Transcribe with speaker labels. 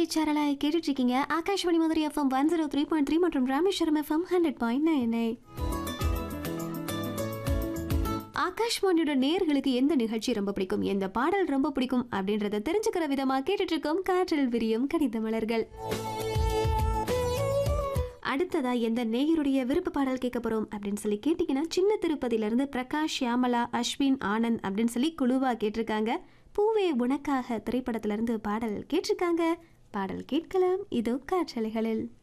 Speaker 1: சரளாய் கேட்டுட்டு இருக்கீங்க Akashvani Madurai FM one zero three point three மற்றும் Rameswaram FM hundred point nine ஆகாஷ்வாணியோட நேர்களுக்கு எந்த நிகழ்ச்சி ரொம்ப பிடிக்கும் எந்த பாடல் ரொம்ப பிடிக்கும் அப்படின்றத தெரிஞ்சுக்கிற விதமா கேட்டுட்டு இருக்கோம் காற்றில் விரியும் கடித மலர்கள் அடுத்ததா எந்த நேயருடைய விருப்ப பாடல் கேட்க போறோம் அப்படின்னு சொல்லி கேட்டீங்கன்னா சின்ன திருப்பதியில இருந்து பிரகாஷ் ஷியாமலா அஸ்வின் ஆனந்த் அப்படின்னு சொல்லி குழுவா கேட்டிருக்காங்க பூவே உனக்காக திரைப்படத்துல இருந்து பாடல் கேட்டிருக்காங்க பாடல் கேட்கலாம் இதோ காற்றலைகளில்